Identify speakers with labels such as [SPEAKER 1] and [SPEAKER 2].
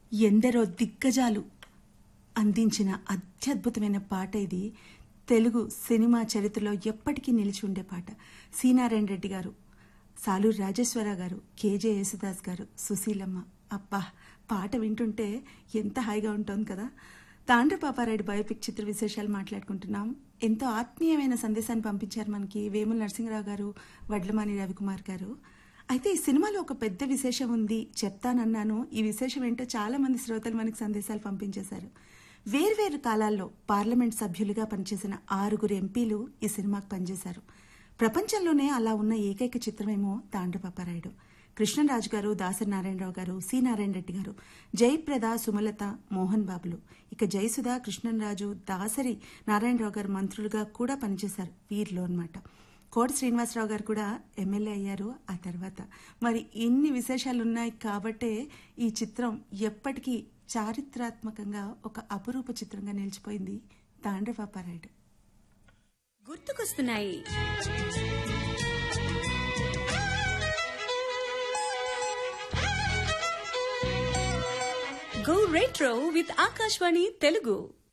[SPEAKER 1] ఎందరో దిగ్గజాలు అందించిన అత్యద్భుతమైన పాట ఇది తెలుగు సినిమా చరిత్రలో ఎప్పటికీ నిలిచి ఉండే పాట సీనారాయణ రెడ్డి గారు సాలూరు రాజేశ్వర గారు కేజే యేసుదాస్ గారు సుశీలమ్మ అబ్బా పాట వింటుంటే ఎంత హాయిగా ఉంటుంది కదా తాండ్ర పాపారాయుడు బయోపిక్ చిత్ర విశేషాలు మాట్లాడుకుంటున్నాం ఎంతో ఆత్మీయమైన సందేశాన్ని పంపించారు మనకి వేముల నరసింహరావు గారు వడ్లమాని రవికుమార్ గారు అయితే ఈ సినిమాలో ఒక పెద్ద విశేషం ఉంది చెప్తానన్నాను ఈ విశేషం ఏంటో చాలా మంది శ్రోతలు మనకి సందేశాలు పంపించేశారు వేర్వేరు కాలాల్లో పార్లమెంట్ సభ్యులుగా పనిచేసిన ఆరుగురు ఎంపీలు ఈ సినిమాకు పనిచేశారు ప్రపంచంలోనే అలా ఉన్న ఏకైక చిత్రమేమో తాండ్రపాపారాయుడు కృష్ణరాజు గారు దాసరి నారాయణరావు గారు సి నారాయణ రెడ్డి గారు జయప్రద సుమలత మోహన్ బాబులు ఇక జయసుధ కృష్ణరాజు దాసరి నారాయణరావు గారు మంత్రులుగా కూడా పనిచేశారు వీరిలో అన్నమాట కోట శ్రీనివాసరావు గారు కూడా ఎమ్మెల్యే అయ్యారు ఆ తర్వాత మరి ఇన్ని విశేషాలు ఉన్నాయి కాబట్టే ఈ చిత్రం ఎప్పటికీ చారిత్రాత్మకంగా ఒక అపురూప చిత్రంగా నిలిచిపోయింది తాండ్రపాపారాయుడు
[SPEAKER 2] గుర్తుకొస్తున్నాయి go retro with Akashvani Telugu